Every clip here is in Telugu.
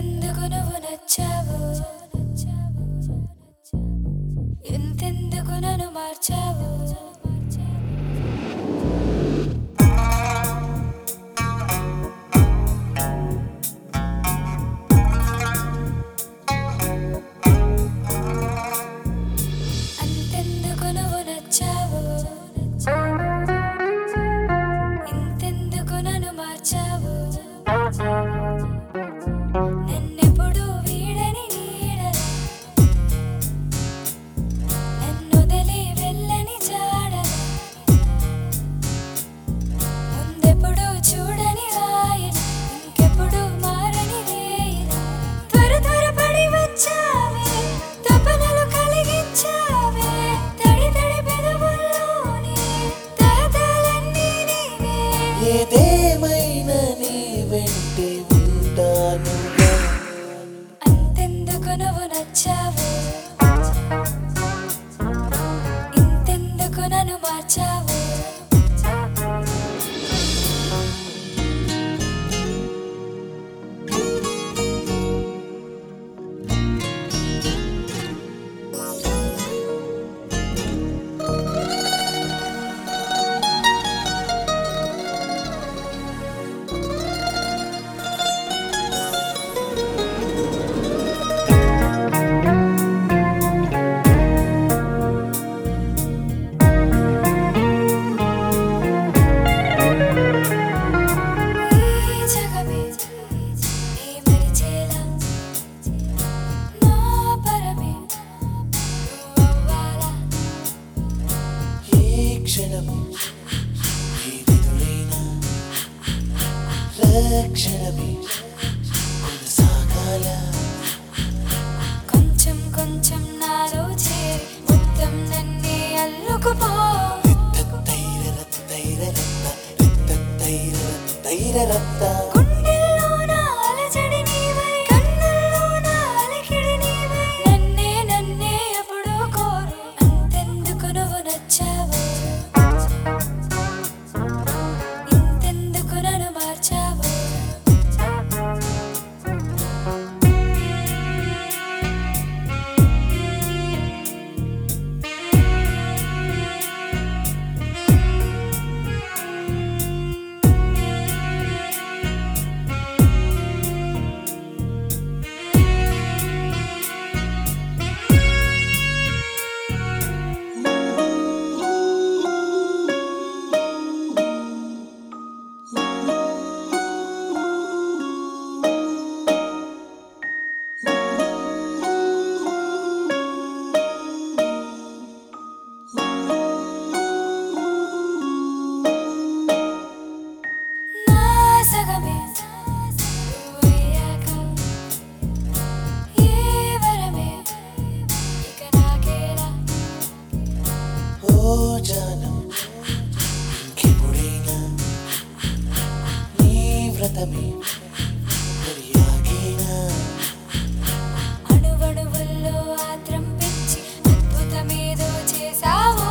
ఎంతెందుకు నువ్వు నచ్చావు ఎంతెందుకు నన్ను మార్చావు అంతెందుకు నువ్వు నచ్చావు ఇంతెందుకు నన్ను మార్చావు నన్నెప్పుడు వీడని నీడలా నన్నొదలి వెళ్ళని జాడలా ముందెప్పుడు చూడని రాయన ఇంకెప్పుడు మారని వేయన త్వర త్వరపడి వచ్చావే తపనలు కలిగించావే తడి తడి పెదవుల్లోనే తహతలన్నీ నీవే ఏదేమైనా నీ వెంటే ఉంటానుగా అంతెందుకు నువ్వు నచ్చావు ఇంతెందుకు నన్ను మార్చావు ఈ జగమే నీ మరిచేలా నా పరమే నువ్వవ్వాలా ఏ క్షణము ఏదెదురైనా రక్షణమే కొనసాగాల కొంచెం కొంచెం నాలో చేరి మొత్తం నన్నే అల్లుకుపో తైరరత్త గుండెల్లోన అలజడి నీవై కన్నుల్లోన అలికిడి నీవై నన్నే నన్నే ఎప్పుడూ కోరు అంతెందుకు నువ్వు నచ్చావు ఇంతెందుకు నన్ను మార్చావు నా సగమే నువ్వయ్యాక ఏ వరమే ఇక నాకేలా ఓ జానం ఇంకెప్పుడైనా నీ వ్రతమే మర్యాగేనా అణువణువుల్లో ఆత్రం పెంచి అద్భుతమేదో చేశావు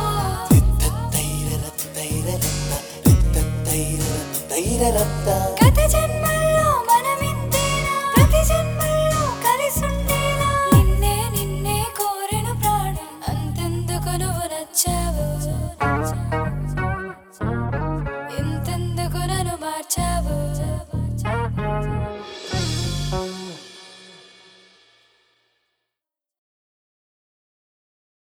తైరరత్త గత జన్మల్లో మనమింతేనా ప్రతి జన్మల్లో కలిసుండేలా నిన్నే నిన్నే కోరెను ప్రాణం అంతెందుకు నువ్వు నచ్చావు ఇంతెందుకు నన్ను మార్చావు